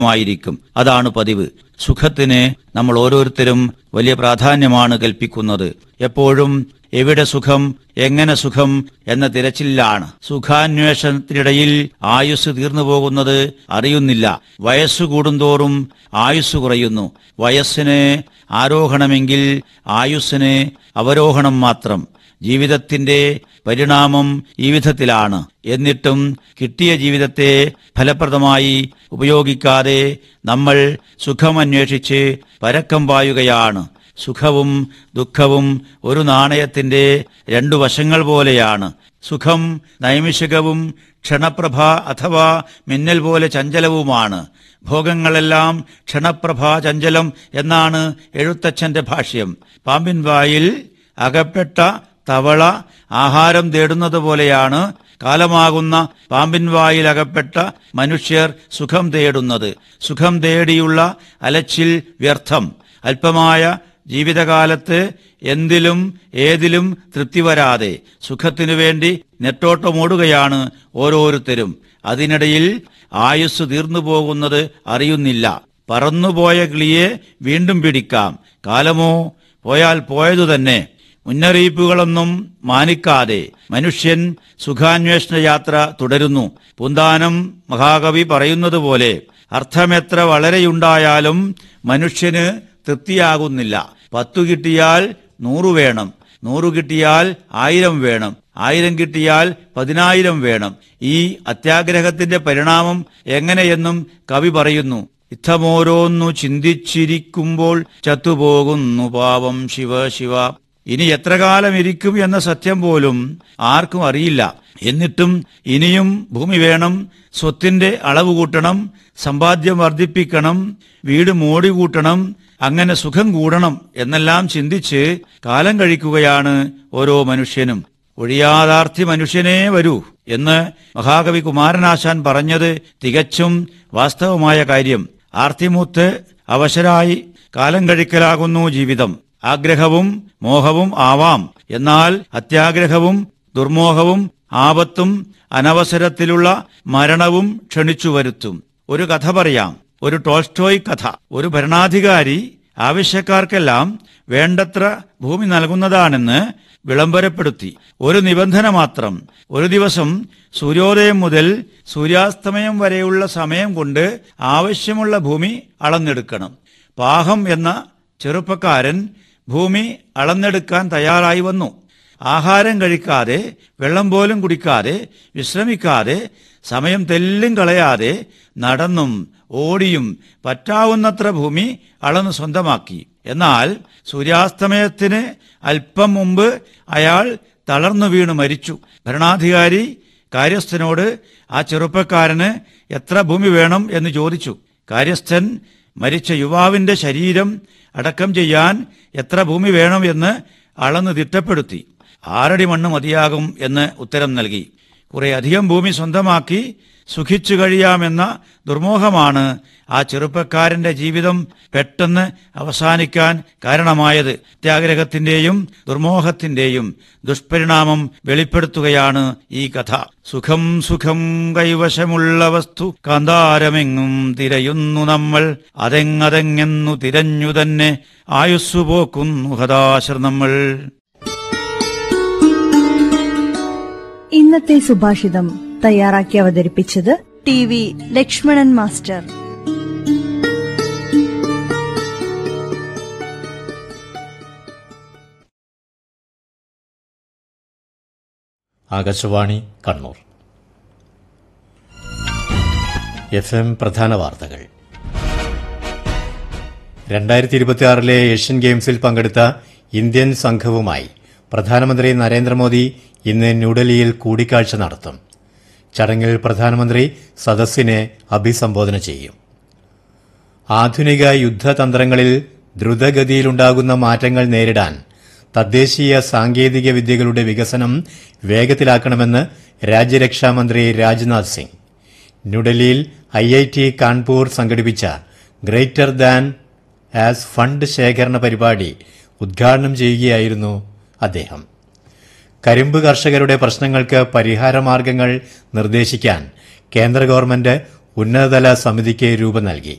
ആയിരിക്കും അതാണ് പതിവ് സുഖത്തിന് നമ്മൾ ഓരോരുത്തരും വലിയ പ്രാധാന്യമാണ് കൽപ്പിക്കുന്നത് എപ്പോഴും എവിടെ സുഖം എങ്ങനെ സുഖം എന്ന തിരച്ചിലാണ് സുഖാന്വേഷണത്തിനിടയിൽ ആയുസ് തീർന്നു പോകുന്നത് അറിയുന്നില്ല വയസ്സു കൂടുന്തോറും ആയുസ് കുറയുന്നു വയസ്സിന് ആരോഹണമെങ്കിൽ ആയുസ്സിന് അവരോഹണം മാത്രം ജീവിതത്തിന്റെ പരിണാമം ഈ വിധത്തിലാണ് എന്നിട്ടും കിട്ടിയ ജീവിതത്തെ ഫലപ്രദമായി ഉപയോഗിക്കാതെ നമ്മൾ സുഖമന്വേഷിച്ച് പരക്കം പായുകയാണ് സുഖവും ദുഃഖവും ഒരു നാണയത്തിന്റെ രണ്ടു വശങ്ങൾ പോലെയാണ് സുഖം നൈമിഷികവും ക്ഷണപ്രഭ അഥവാ മിന്നൽ പോലെ ചഞ്ചലവുമാണ് ഭോഗങ്ങളെല്ലാം ക്ഷണപ്രഭ ചഞ്ചലം എന്നാണ് എഴുത്തച്ഛന്റെ ഭാഷ്യം പാമ്പിൻ വായിൽ അകപ്പെട്ട തവള ആഹാരം തേടുന്നത് പോലെയാണ് കാലമാകുന്ന പാമ്പിൻ വായിൽ അകപ്പെട്ട മനുഷ്യർ സുഖം തേടുന്നത് സുഖം തേടിയുള്ള അലച്ചിൽ വ്യർത്ഥം അല്പമായ ജീവിതകാലത്ത് എന്തിലും ഏതിലും തൃപ്തി വരാതെ സുഖത്തിനു വേണ്ടി നെട്ടോട്ടമോടുകയാണ് ഓരോരുത്തരും അതിനിടയിൽ ആയുസ് തീർന്നു പോകുന്നത് അറിയുന്നില്ല പറന്നുപോയ കിളിയെ വീണ്ടും പിടിക്കാം കാലമോ പോയാൽ പോയതു തന്നെ മുന്നറിയിപ്പുകളൊന്നും മാനിക്കാതെ മനുഷ്യൻ സുഖാന്വേഷണ യാത്ര തുടരുന്നു പൂന്താനം മഹാകവി പറയുന്നത് പോലെ അർത്ഥമെത്ര വളരെയുണ്ടായാലും മനുഷ്യന് തൃപ്തിയാകുന്നില്ല പത്തു കിട്ടിയാൽ നൂറു വേണം നൂറു കിട്ടിയാൽ ആയിരം വേണം ആയിരം കിട്ടിയാൽ പതിനായിരം വേണം ഈ അത്യാഗ്രഹത്തിന്റെ പരിണാമം എങ്ങനെയെന്നും കവി പറയുന്നു ഇത്തമോരോന്നു ചിന്തിച്ചിരിക്കുമ്പോൾ ചത്തുപോകുന്നു പാവം ശിവ ശിവ ഇനി എത്ര കാലം ഇരിക്കും എന്ന സത്യം പോലും ആർക്കും അറിയില്ല എന്നിട്ടും ഇനിയും ഭൂമി വേണം സ്വത്തിന്റെ അളവ് കൂട്ടണം സമ്പാദ്യം വർദ്ധിപ്പിക്കണം വീട് മോടി കൂട്ടണം അങ്ങനെ സുഖം കൂടണം എന്നെല്ലാം ചിന്തിച്ച് കാലം കഴിക്കുകയാണ് ഓരോ മനുഷ്യനും ഒഴിയാതാർത്ഥി മനുഷ്യനേ വരൂ എന്ന് മഹാകവി കുമാരനാശാൻ പറഞ്ഞത് തികച്ചും വാസ്തവമായ കാര്യം ആർത്തിമൂത്ത് അവശരായി കാലം കഴിക്കലാകുന്നു ജീവിതം ആഗ്രഹവും മോഹവും ആവാം എന്നാൽ അത്യാഗ്രഹവും ദുർമോഹവും ആപത്തും അനവസരത്തിലുള്ള മരണവും ക്ഷണിച്ചു വരുത്തും ഒരു കഥ പറയാം ഒരു ടോൾസ്റ്റോയ് കഥ ഒരു ഭരണാധികാരി ആവശ്യക്കാർക്കെല്ലാം വേണ്ടത്ര ഭൂമി നൽകുന്നതാണെന്ന് വിളംബരപ്പെടുത്തി ഒരു നിബന്ധന മാത്രം ഒരു ദിവസം സൂര്യോദയം മുതൽ സൂര്യാസ്തമയം വരെയുള്ള സമയം കൊണ്ട് ആവശ്യമുള്ള ഭൂമി അളന്നെടുക്കണം പാഹം എന്ന ചെറുപ്പക്കാരൻ ഭൂമി അളന്നെടുക്കാൻ തയ്യാറായി വന്നു ആഹാരം കഴിക്കാതെ വെള്ളം പോലും കുടിക്കാതെ വിശ്രമിക്കാതെ സമയം തെല്ലും കളയാതെ നടന്നും ഓടിയും പറ്റാവുന്നത്ര ഭൂമി അളന്ന് സ്വന്തമാക്കി എന്നാൽ സൂര്യാസ്തമയത്തിന് അല്പം മുമ്പ് അയാൾ തളർന്നു വീണു മരിച്ചു ഭരണാധികാരി കാര്യസ്ഥനോട് ആ ചെറുപ്പക്കാരന് എത്ര ഭൂമി വേണം എന്ന് ചോദിച്ചു കാര്യസ്ഥൻ മരിച്ച യുവാവിന്റെ ശരീരം അടക്കം ചെയ്യാൻ എത്ര ഭൂമി വേണം എന്ന് അളന്ന് തിട്ടപ്പെടുത്തി ആറടി മണ്ണ് മതിയാകും എന്ന് ഉത്തരം നൽകി കുറെ അധികം ഭൂമി സ്വന്തമാക്കി സുഖിച്ചു കഴിയാമെന്ന ദുർമോഹമാണ് ആ ചെറുപ്പക്കാരന്റെ ജീവിതം പെട്ടെന്ന് അവസാനിക്കാൻ കാരണമായത് ത്യാഗ്രഹത്തിന്റെയും ദുർമോഹത്തിന്റെയും ദുഷ്പരിണാമം വെളിപ്പെടുത്തുകയാണ് ഈ കഥ സുഖം സുഖം കൈവശമുള്ള വസ്തു കാന്താരമെങ്ങും തിരയുന്നു നമ്മൾ അതെങ്ങതെങ്ങെന്നു തിരഞ്ഞു തന്നെ ആയുസ്സു പോക്കുന്നു ഹതാശർ നമ്മൾ ഇന്നത്തെ സുഭാഷിതം തയ്യാറാക്കി അവതരിപ്പിച്ചത് T V Lakshmanan master Akashvani Kannur F M പ്രധാന വാർത്തകൾ രണ്ടായിരത്തി ഇരുപത്തിയാറിലെ ഏഷ്യൻ ഗെയിംസിൽ പങ്കെടുത്ത ഇന്ത്യൻ സംഘവുമായി പ്രധാനമന്ത്രി നരേന്ദ്രമോദി ഇന്ന് ന്യൂഡൽഹിയിൽ കൂടിക്കാഴ്ച നടത്തും ചടങ്ങിൽ പ്രധാനമന്ത്രി സദസ്സിനെ അഭിസംബോധന ചെയ്യും ആധുനിക യുദ്ധതന്ത്രങ്ങളിൽ ദ്രുതഗതിയിലുണ്ടാകുന്ന മാറ്റങ്ങൾ നേരിടാൻ തദ്ദേശീയ സാങ്കേതിക വിദ്യകളുടെ വികസനം വേഗത്തിലാക്കണമെന്ന് രാജ്യരക്ഷാമന്ത്രി രാജ്നാഥ് സിംഗ് ന്യൂഡൽഹിയിൽ ഐ ഐ ടി കാൺപൂർ സംഘടിപ്പിച്ച ഗ്രേറ്റർ ദാൻ ആസ് ഫണ്ട് ശേഖരണ പരിപാടി ഉദ്ഘാടനം ചെയ്യുകയായിരുന്നു അദ്ദേഹം കരിമ്പ് കർഷകരുടെ പ്രശ്നങ്ങൾക്ക് പരിഹാരമാർഗങ്ങൾ നിർദ്ദേശിക്കാൻ കേന്ദ്ര ഗവൺമെന്റ് ഉന്നതതല സമിതിക്ക് രൂപം നൽകി